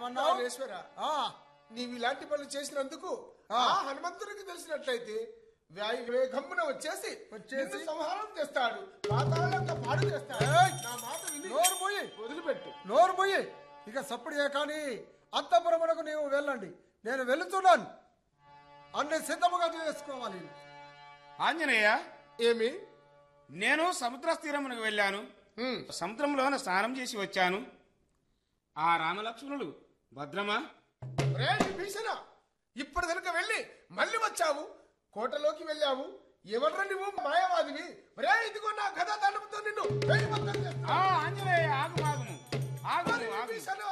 ఏమన్నావు? రాజేశ్వర ఆ, నీవు ఇలాంటి పనులు చేసినందుకు ఆ. ఆ హనుమంతుడికి తెలిసినట్లయితే వ్యాయు వేగమ్మున వచ్చేసి వచ్చేసి? నిన్ను సంహారం చేస్తాడు పాతాళంగా పాడు చేస్తాడు ఏయ్! నా మాట విని నోరు పోయి వదిలిపెట్టు నోరు పోయి ఇక సప్పుడే కానీ అంతపురమునకు నీవు వెళ్ళండి నేను వెళుతున్నాను అన్ని సిద్ధముగా చేసుకోవాలి ఆంజనేయ ఏమి నేను సముద్ర తీరమునకు వెళ్ళాను హ్మ్. సముద్రంలోన స్నానం చేసి వచ్చాను ఆ రామలక్ష్మణులు భద్రమా రే విభీషణ ఇప్పుడు కనుక వెళ్ళి మళ్ళీ వచ్చావు కోటలోకి వెళ్ళావు ఎవర్రా నువ్వు మాయావాదివి రే ఇదిగో నా గదా దండముతో నిన్ను వేయి బద్దలు చేస్తా. ఆ ఆంజనేయ ఆగు ఆగుము ఆగుము మరి ఆగుము విభీషణ